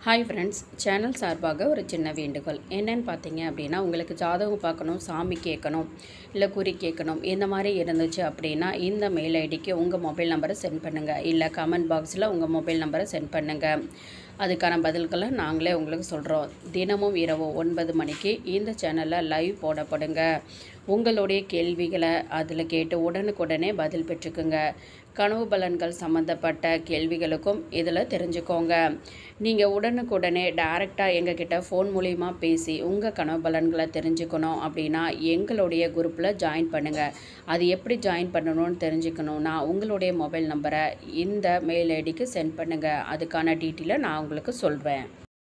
hi friends channel சார்பாக ஒரு சின்ன வேண்டுகோள் என்னன்னு பார்த்தீங்க அப்படின்னா உங்களுக்கு ஜாதகம் பார்க்கணும் சாமி கேட்கணும் இல்லை குறி கேட்கணும் இந்த மாதிரி இருந்துச்சு அப்படின்னா இந்த மெயில் ஐடிக்கு உங்கள் மொபைல் நம்பரை சென்ட் பண்ணுங்கள் இல்லை கமெண்ட் பாக்ஸில் உங்கள் மொபைல் நம்பரை சென்ட் பண்ணுங்கள் அதுக்கான பதில்களை நாங்களே உங்களுக்கு சொல்கிறோம் தினமும் இரவு ஒன்பது மணிக்கு இந்த சேனலில் லைவ் போடப்படுங்க உங்களுடைய கேள்விகளை அதில் கேட்டு உடனுக்குடனே பதில் பெற்றுக்குங்க கனவு பலன்கள் சம்மந்தப்பட்ட கேள்விகளுக்கும் இதில் தெரிஞ்சுக்கோங்க நீங்கள் உடனுக்குடனே டைரெக்டாக எங்ககிட்ட ஃபோன் மூலிமா பேசி உங்கள் கனவு பலன்களை தெரிஞ்சுக்கணும் அப்படின்னா எங்களுடைய குரூப்பில் ஜாயின் பண்ணுங்கள் அது எப்படி ஜாயின் பண்ணணும்னு தெரிஞ்சுக்கணுன்னா உங்களுடைய மொபைல் நம்பரை இந்த மெயில் ஐடிக்கு சென்ட் பண்ணுங்கள் அதுக்கான டீட்டெயிலை நான் உங்களுக்கு சொல்வேன்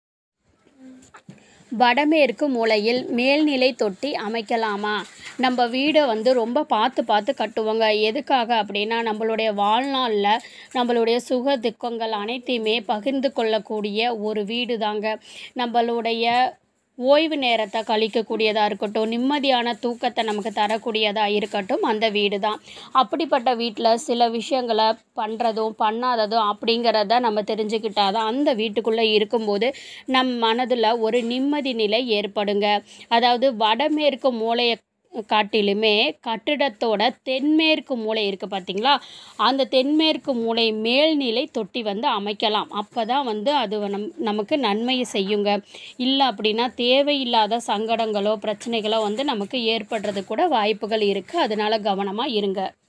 வடமேற்கு மூலையில் மேல்நிலை தொட்டி அமைக்கலாமா நம்ம வீடை வந்து ரொம்ப பார்த்து பார்த்து கட்டுவோங்க எதுக்காக அப்படின்னா நம்மளுடைய வாழ்நாளில் நம்மளுடைய சுக துக்கங்கள் அனைத்தையுமே பகிர்ந்து கொள்ளக்கூடிய ஒரு வீடு தாங்க நம்மளுடைய ஓய்வு நேரத்தை கழிக்கக்கூடியதாக இருக்கட்டும் நிம்மதியான தூக்கத்தை நமக்கு தரக்கூடியதாக இருக்கட்டும் அந்த வீடு தான் அப்படிப்பட்ட வீட்டில் சில விஷயங்களை பண்ணுறதும் பண்ணாததும் அப்படிங்கிறத நம்ம தெரிஞ்சுக்கிட்டாதான் அந்த வீட்டுக்குள்ளே இருக்கும்போது நம் மனதில் ஒரு நிம்மதி நிலை ஏற்படுங்க அதாவது வடமேற்கு மூலையை காட்டிலுமே கட்டிடத்தோட தென்மேற்கு மூலை இருக்குது பார்த்தீங்களா அந்த தென்மேற்கு மூலை மேல்நிலை தொட்டி வந்து அமைக்கலாம் அப்போ தான் வந்து அது நம் நமக்கு நன்மையை செய்யுங்க இல்லை அப்படின்னா தேவையில்லாத சங்கடங்களோ பிரச்சனைகளோ வந்து நமக்கு ஏற்படுறது கூட வாய்ப்புகள் இருக்குது அதனால கவனமாக இருங்க